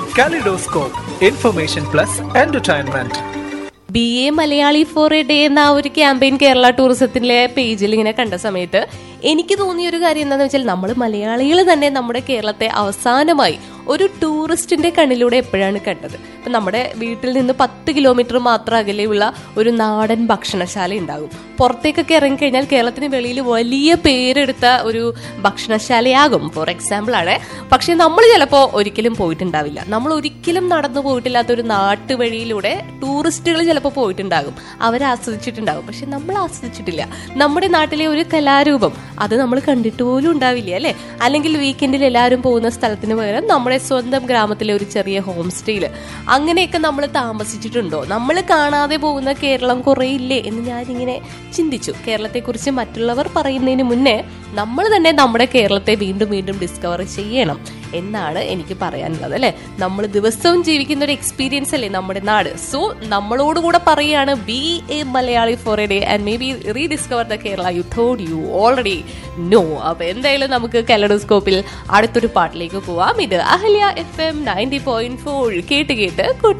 Kaleidoscope, information plus entertainment. Be a Malayali for a day എന്ന ആ ഒരു ക്യാമ്പയിൻ കേരള ടൂറിസത്തിന്റെ പേജിൽ ഇങ്ങനെ കണ്ട സമയത്ത് എനിക്ക് തോന്നിയ ഒരു കാര്യം എന്താണെന്ന് വെച്ചാൽ നമ്മൾ മലയാളികൾ തന്നെ നമ്മുടെ കേരളത്തെ അവസാനമായി ഒരു ടൂറിസ്റ്റിന്റെ കണ്ണിലൂടെ എപ്പോഴാണ് കണ്ടത് ഇപ്പൊ നമ്മുടെ വീട്ടിൽ നിന്ന് പത്ത് കിലോമീറ്റർ മാത്രം അകലെയുള്ള ഒരു നാടൻ ഭക്ഷണശാല ഉണ്ടാകും പുറത്തേക്കൊക്കെ ഇറങ്ങിക്കഴിഞ്ഞാൽ കേരളത്തിന് വെളിയിൽ വലിയ പേരെടുത്ത ഒരു ഭക്ഷണശാലയാകും ഫോർ എക്സാമ്പിൾ ആണ് പക്ഷെ നമ്മൾ ചിലപ്പോൾ ഒരിക്കലും പോയിട്ടുണ്ടാവില്ല നമ്മൾ ഒരിക്കലും നടന്നു പോയിട്ടില്ലാത്ത ഒരു നാട്ടുവഴിയിലൂടെ ടൂറിസ്റ്റുകൾ ചിലപ്പോൾ പോയിട്ടുണ്ടാകും അവർ ആസ്വദിച്ചിട്ടുണ്ടാകും പക്ഷെ നമ്മൾ ആസ്വദിച്ചിട്ടില്ല നമ്മുടെ നാട്ടിലെ ഒരു കലാരൂപം അത് നമ്മൾ കണ്ടിട്ട് പോലും ഉണ്ടാവില്ല അല്ലെ അല്ലെങ്കിൽ വീക്കെൻഡിൽ എല്ലാവരും പോകുന്ന സ്ഥലത്തിന് പകരം നമ്മുടെ സ്വന്തം ഗ്രാമത്തിലെ ഒരു ചെറിയ ഹോം സ്റ്റേയിൽ അങ്ങനെയൊക്കെ നമ്മൾ താമസിച്ചിട്ടുണ്ടോ നമ്മൾ കാണാതെ പോകുന്ന കേരളം കുറേ ഇല്ലേ എന്ന് ഞാനിങ്ങനെ ചിന്തിച്ചു കേരളത്തെക്കുറിച്ച് മറ്റുള്ളവർ പറയുന്നതിന് മുന്നേ നമ്മൾ തന്നെ നമ്മുടെ കേരളത്തെ വീണ്ടും വീണ്ടും ഡിസ്കവർ ചെയ്യണം എന്നാണ് എനിക്ക് പറയാനുള്ളത് അല്ലെ നമ്മൾ ദിവസവും ജീവിക്കുന്ന ഒരു എക്സ്പീരിയൻസ് അല്ലേ നമ്മുടെ നാട് സോ നമ്മളോട് കൂടെ പറയുകയാണ് be a Malayali for a day and maybe rediscover the Kerala you thought you already know അപ്പൊ എന്തായാലും നമുക്ക് കലഡോസ്കോപ്പിൽ അടുത്തൊരു പാട്ടിലേക്ക് പോവാം ഇത് Ahalya F M ninety point four കേട്ട് കേട്ട് കൂട്ടുക